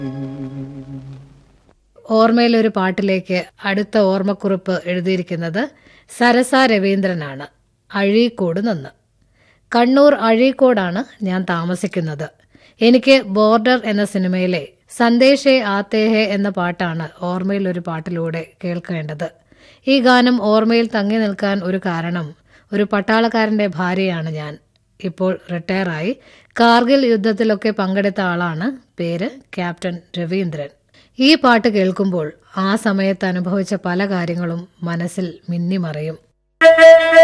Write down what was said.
ഓർമ്മയിലൊരു പാട്ടിലേക്ക് അടുത്ത ഓർമ്മക്കുറിപ്പ് എഴുതിയിരിക്കുന്നത് സരസ രവീന്ദ്രനാണ് അഴീക്കോട് നിന്ന് കണ്ണൂർ അഴീക്കോടാണ് ഞാൻ താമസിക്കുന്നത് എനിക്ക് ബോർഡർ എന്ന സിനിമയിലെ സന്ദേശേ ആത്തേഹെ എന്ന പാട്ടാണ് ഓർമ്മയിൽ ഒരു പാട്ടിലൂടെ കേൾക്കേണ്ടത് ഈ ഗാനം ഓർമ്മയിൽ തങ്ങി നിൽക്കാൻ ഒരു കാരണം ഒരു പട്ടാളക്കാരന്റെ ഭാര്യയാണ് ഞാൻ ഇപ്പോൾ റിട്ടയറായി കാർഗിൽ യുദ്ധത്തിലൊക്കെ പങ്കെടുത്ത ആളാണ് പേര് ക്യാപ്റ്റൻ രവീന്ദ്രൻ ഈ പാട്ട് കേൾക്കുമ്പോൾ ആ സമയത്ത് അനുഭവിച്ച പല കാര്യങ്ങളും മനസ്സിൽ മിന്നിമറയും